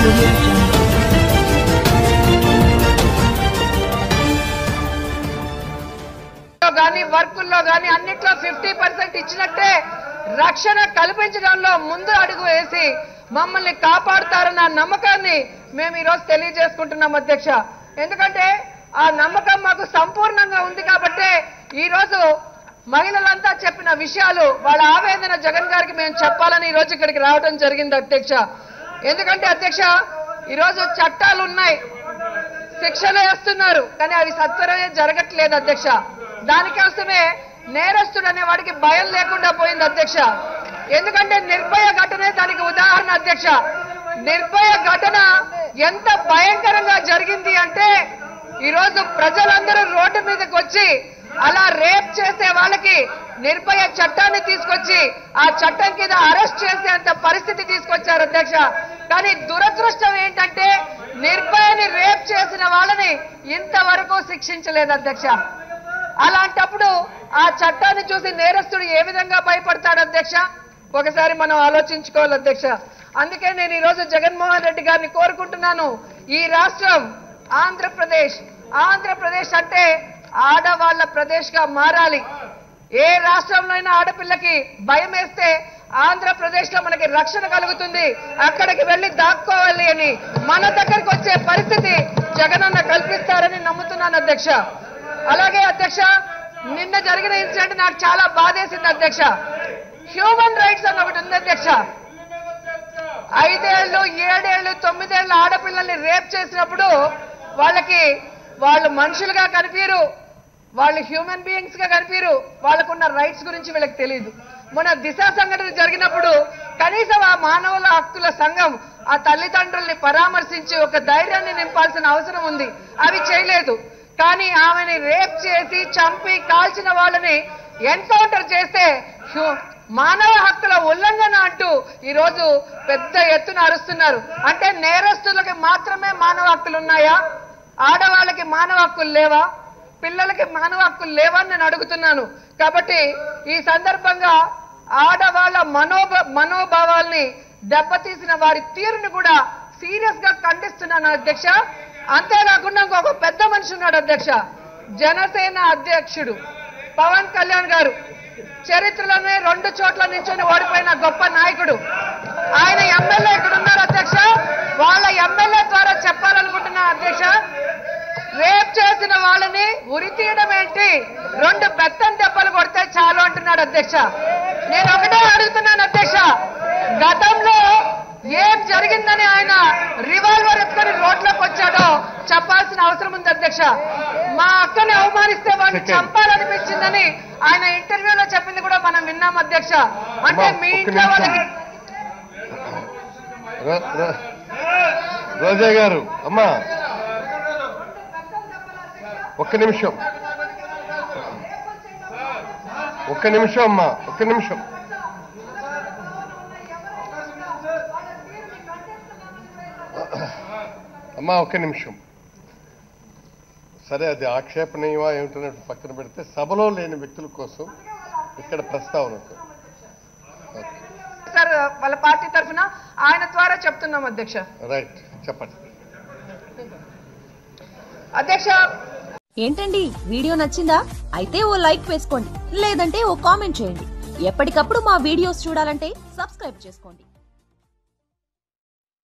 audio jungle. కానీ వర్కుల్లో కానీ అన్నిట్లో ఫిఫ్టీ పర్సెంట్ ఇచ్చినట్టే రక్షణ కల్పించడంలో ముందు అడుగు వేసి మమ్మల్ని కాపాడుతారన్న నమ్మకాన్ని మేము ఈ రోజు తెలియజేసుకుంటున్నాం అధ్యక్ష ఎందుకంటే ఆ నమ్మకం మాకు సంపూర్ణంగా ఉంది కాబట్టే ఈ రోజు మహిళలంతా చెప్పిన విషయాలు వాళ్ళ ఆవేదన జగన్ గారికి మేము చెప్పాలని ఈ రోజు ఇక్కడికి రావడం జరిగింది అధ్యక్ష ఎందుకంటే అధ్యక్ష ఈ రోజు చట్టాలు ఉన్నాయి శిక్షలు వేస్తున్నారు కానీ అవి సత్వరమే జరగట్లేదు అధ్యక్ష దానికోసమే నేరస్తుడు అనే వాడికి భయం లేకుండా పోయింది అధ్యక్ష ఎందుకంటే నిర్భయ ఘటనే దానికి ఉదాహరణ అధ్యక్ష నిర్భయ ఘటన ఎంత భయంకరంగా జరిగింది అంటే ఈ రోజు ప్రజలందరూ రోడ్డు మీదకి వచ్చి అలా రేప్ చేసే వాళ్ళకి నిర్భయ చట్టాన్ని తీసుకొచ్చి ఆ చట్టం కింద అరెస్ట్ చేసేంత పరిస్థితి తీసుకొచ్చారు అధ్యక్ష కానీ దురదృష్టం ఏంటంటే నిర్భయని రేప్ చేసిన వాళ్ళని ఇంతవరకు శిక్షించలేదు అధ్యక్ష అలాంటప్పుడు ఆ చట్టాన్ని చూసి నేరస్తుడు ఏ విధంగా భయపడతాడు అధ్యక్ష ఒకసారి మనం ఆలోచించుకోవాలి అధ్యక్ష అందుకే నేను ఈ రోజు జగన్మోహన్ రెడ్డి గారిని కోరుకుంటున్నాను ఈ రాష్ట్రం ఆంధ్రప్రదేశ్ ఆంధ్రప్రదేశ్ అంటే ఆడవాళ్ల ప్రదేశ్ గా మారాలి ఏ రాష్ట్రంలో అయినా ఆడపిల్లకి భయం వేస్తే ఆంధ్రప్రదేశ్ లో మనకి రక్షణ కలుగుతుంది అక్కడికి వెళ్లి దాక్కోవాలి అని మన దగ్గరికి వచ్చే పరిస్థితి జగనన్న కల్పిస్తారని నమ్ముతున్నాను అధ్యక్ష అలాగే అధ్యక్ష నిన్న జరిగిన ఇన్సిడెంట్ నాకు చాలా బాధేసింది అధ్యక్ష హ్యూమన్ రైట్స్ అని ఒకటి ఉంది అధ్యక్ష ఐదేళ్లు ఏడేళ్లు తొమ్మిదేళ్ల ఆడపిల్లల్ని రేప్ చేసినప్పుడు వాళ్ళకి వాళ్ళు మనుషులుగా కనిపించరు వాళ్ళు హ్యూమన్ బీయింగ్స్ గా కనిపించరు వాళ్ళకున్న రైట్స్ గురించి వీళ్ళకి తెలియదు మన దిశ సంఘటన జరిగినప్పుడు కనీసం ఆ మానవుల హక్కుల సంఘం ఆ తల్లిదండ్రుల్ని పరామర్శించి ఒక ధైర్యాన్ని నింపాల్సిన అవసరం ఉంది అవి చేయలేదు కానీ ఆమెని రేప్ చేసి చంపి కాల్చిన వాళ్ళని ఎన్కౌంటర్ చేస్తే హ్యూ- మానవ హక్కుల ఉల్లంఘన అంటూ ఈ రోజు పెద్ద ఎత్తున అరుస్తున్నారు అంటే నేరస్తులకి మాత్రమే మానవ హక్కులు ఉన్నాయా ఆడవాళ్ళకి మానవ హక్కులు లేవా పిల్లలకి మానవ హక్కులు లేవా అని నేను అడుగుతున్నాను కాబట్టి ఈ సందర్భంగా ఆడవాళ్ళ మనోభ మనోభావాల్ని దెబ్బతీసిన వారి తీరుని కూడా సీరియస్ గా ఖండిస్తున్నాను అధ్యక్ష అంతేకాకుండా ఇంకొక పెద్ద మనిషి ఉన్నాడు అధ్యక్ష జనసేన అధ్యక్షుడు పవన్ కళ్యాణ్ గారు చరిత్రలోనే రెండు చోట్ల నించొని ఓడిపోయిన గొప్ప నాయకుడు ఆయన ఎమ్మెల్యే ఇక్కడ ఉన్నారు అధ్యక్ష వాళ్ళ ఎమ్మెల్యే ద్వారా చెప్పాలనుకుంటున్నా అధ్యక్ష రేప్ చేసిన వాళ్ళని ఉరి తీయడం ఏంటి రెండు బెత్తం దెబ్బలు కొడితే చాలు అంటున్నాడు అధ్యక్ష నేను ఒకటే అడుగుతున్నాను అధ్యక్ష గతంలో ఏం జరిగిందని ఆయన రివాల్వర్ ఎత్తుకొని రోడ్లోకి వచ్చాడో చెప్పాల్సిన అవసరం ఉంది అధ్యక్ష మా అక్కని అవమానిస్తే వాడిని Second. చంపాలనిపించిందని ఆయన ఇంటర్వ్యూలో చెప్పింది కూడా మనం విన్నాం అధ్యక్ష అంటే అమ్మా, మీ ఒక్క ఇంట్లో నిమిషం. వాళ్ళకి రో- రో- రోజా గారు అమ్మా ఒక్క నిమిషం ఒక్క నిమిషం అమ్మా ఒక్క నిమిషం అమ్మా ఒక్క నిమిషం సరే అది ఆక్షేపణీయమా ఏమిటన్నట్టు పక్కన పెడితే సభలో లేని వ్యక్తుల కోసం ఇక్కడ ప్రస్తావన ఉంది. ఓకే సార్ వాళ్ళ పార్టీ తరఫున ఆయన ద్వారా చెప్తున్నాం అధ్యక్ష రైట్ చెప్పండి అధ్యక్ష ఏంటండి వీడియో నచ్చిందా అయితే ఓ లైక్ వేసుకోండి లేదంటే ఓ కామెంట్ చేయండి ఎప్పటికప్పుడు మా వీడియోస్ చూడాలంటే సబ్స్క్రైబ్ చేసుకోండి